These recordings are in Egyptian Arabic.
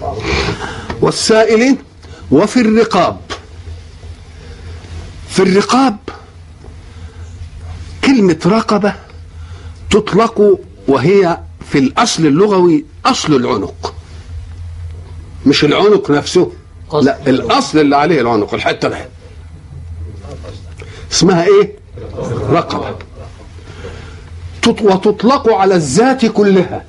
والسائلين وفي الرقاب في الرقاب كلمة رقبة تطلق وهي في الأصل اللغوي أصل العنق مش العنق نفسه لا الأصل اللي عليه العنق الحتة ده اسمها ايه رقبة تط- وتطلق على الذات كلها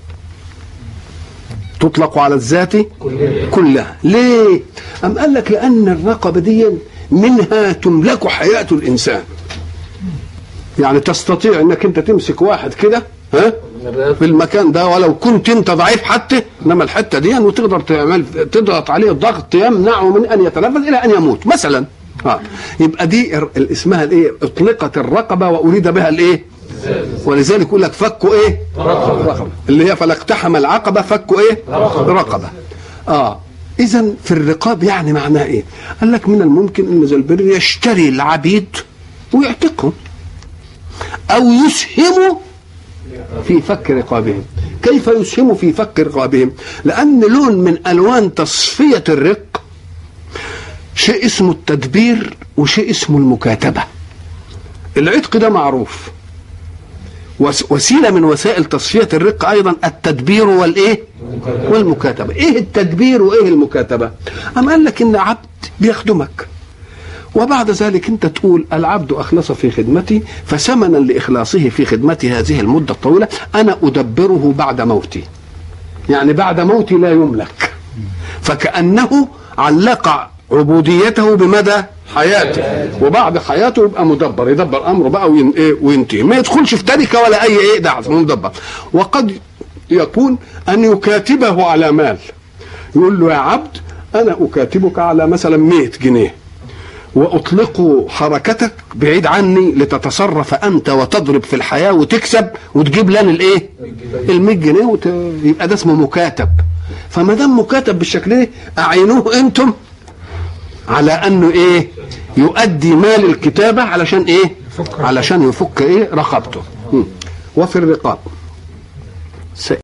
تطلق على الذات كلها ليه أم قال لك لأن الرقبة دي منها تملك حياة الإنسان يعني تستطيع انك انت تمسك واحد كده ها في المكان ده ولو كنت انت ضعيف حتى انما الحته دي وتقدر تعمل تضغط عليه ضغط يمنعه من ان يتنفس الى ان يموت مثلا اه يبقى دي ال- اسمها الايه اطلقت الرقبه واريد بها الايه ولذلك يقول لك فكوا ايه رقبه اللي هي فلاقتحم العقبه فكوا ايه رقبه اه اذا في الرقاب يعني معناه ايه قال لك من الممكن ان ذا البر يشتري العبيد ويعتقهم أو يسهم في فك رقابهم كيف يسهم في فك رقابهم لأن لون من ألوان تصفية الرق شيء اسمه التدبير وشيء اسمه المكاتبة العتق ده معروف وس- وسيلة من وسائل تصفية الرق أيضا التدبير والإيه والمكاتبة إيه التدبير وإيه المكاتبة أم قال لك إن عبد بيخدمك وبعد ذلك انت تقول العبد اخلص في خدمتي فثمنا لاخلاصه في خدمتي هذه المده الطويله انا ادبره بعد موتي يعني بعد موتي لا يملك فكانه علق عبوديته بمدى حياته وبعد حياته يبقى مدبر يدبر امره بقى وين ايه وينتهي ما يدخلش في تركه ولا اي ايه ده اسمه مدبر وقد يكون ان يكاتبه على مال يقول له يا عبد انا اكاتبك على مثلا 100 جنيه واطلق حركتك بعيد عني لتتصرف انت وتضرب في الحياه وتكسب وتجيب لنا الايه؟ ال 100 جنيه وت... يبقى ده اسمه مكاتب فما دام مكاتب بالشكل ده اعينوه انتم على انه ايه؟ يؤدي مال الكتابه علشان ايه؟ علشان يفك ايه؟ رقبته م. وفي الرقاب